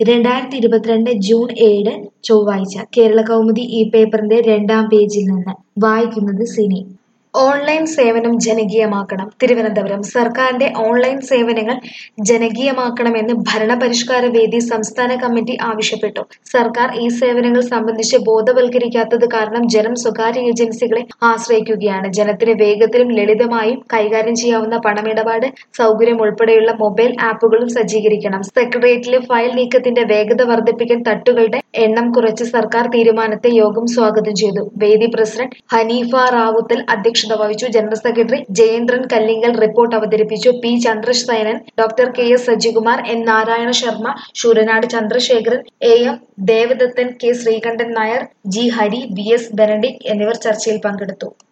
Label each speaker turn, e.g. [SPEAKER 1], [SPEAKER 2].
[SPEAKER 1] രണ്ടായിരത്തി ഇരുപത്തിരണ്ട് ജൂൺ ഏഴ് ചൊവ്വാഴ്ച കേരള കൗമുദി ഈ പേപ്പറിന്റെ രണ്ടാം പേജിൽ നിന്ന് വായിക്കുന്നത് സിനി ഓൺലൈൻ സേവനം ജനകീയമാക്കണം തിരുവനന്തപുരം സർക്കാരിന്റെ ഓൺലൈൻ സേവനങ്ങൾ ജനകീയമാക്കണമെന്ന് ഭരണപരിഷ്കാര വേദി സംസ്ഥാന കമ്മിറ്റി ആവശ്യപ്പെട്ടു സർക്കാർ ഈ സേവനങ്ങൾ സംബന്ധിച്ച് ബോധവൽക്കരിക്കാത്തത് കാരണം ജനം സ്വകാര്യ ഏജൻസികളെ ആശ്രയിക്കുകയാണ് ജനത്തിന് വേഗത്തിലും ലളിതമായും കൈകാര്യം ചെയ്യാവുന്ന പണമിടപാട് സൗകര്യം ഉൾപ്പെടെയുള്ള മൊബൈൽ ആപ്പുകളും സജ്ജീകരിക്കണം സെക്രട്ടേറിയറ്റിലെ ഫയൽ നീക്കത്തിന്റെ വേഗത വർദ്ധിപ്പിക്കാൻ തട്ടുകളുടെ എണ്ണം കുറച്ച് സർക്കാർ തീരുമാനത്തെ യോഗം സ്വാഗതം ചെയ്തു വേദി പ്രസിഡന്റ് ഹനീഫ റാവുത്തൽ അധ്യക്ഷത വഹിച്ചു general secretary Jayendran Kallingal report അവതരിപ്പിച്ചു P Chandrasenan doctor K S Sajikumar N Narayana Sharma Sooranad Chandrasekharan A M Devadathan K Sreekantan Nair G Hari V S Benedict എന്നിവർ ചർച്ചയിൽ പങ്കെടുത്തു